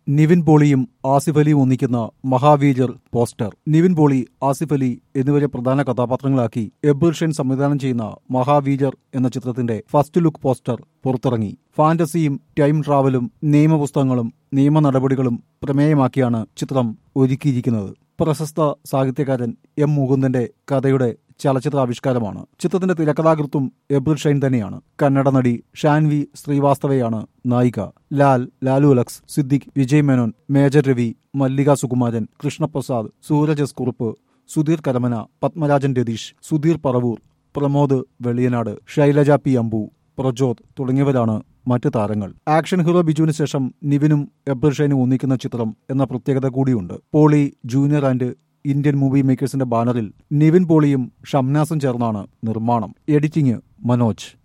നിവിൻ പോളിയും ആസിഫ് അലിയും ഒന്നിക്കുന്ന മഹാവീരർ പോസ്റ്റർ നിവിൻ പോളി ആസിഫ് അലി എന്നിവരെ പ്രധാന കഥാപാത്രങ്ങളാക്കി എബ്ബിർ ഷെൻ സംവിധാനം ചെയ്യുന്ന മഹാവീരർ എന്ന ചിത്രത്തിന്റെ ഫസ്റ്റ് ലുക്ക് പോസ്റ്റർ പുറത്തിറങ്ങി ഫാന്റസിയും ടൈം ട്രാവലും നിയമപുസ്തകങ്ങളും നിയമ നടപടികളും പ്രമേയമാക്കിയാണ് ചിത്രം ഒരുക്കിയിരിക്കുന്നത് പ്രശസ്ത സാഹിത്യകാരൻ എം മുകുന്ദന്റെ കഥയുടെ ചലച്ചിത്ര ആവിഷ്കാരമാണ് ചിത്രത്തിന്റെ തിരക്കഥാകൃത്തും എബ്രിൽ ഷൈൻ തന്നെയാണ് കന്നഡ നടി ഷാൻവി ശ്രീവാസ്തവയാണ് നായിക Lal Lalu Alex Siddique Vijay Menon Major Ravi Mallika Sukumaran Krishnaprasad Sooraj S Kurup Sudheer Karamana Padmarajan Ratheesh Sudheer Paravoor Pramod Veliyanad Shailaja P Ambu Prajod തുടങ്ങിയവരാണ് മറ്റ് താരങ്ങൾ ആക്ഷൻ ഹീറോ ബിജുവിന് ശേഷം നിവിനും എബ്രിൽ ഷൈനും ഒന്നിക്കുന്ന ചിത്രം എന്ന പ്രത്യേകത കൂടിയുണ്ട് Pauly Junior and Indian Movie മേക്കേഴ്സിന്റെ ബാനറിൽ നിവിൻ പോളിയും ഷംനാസും ചേർന്നാണ് നിർമ്മാണം എഡിറ്റിംഗ് മനോജ്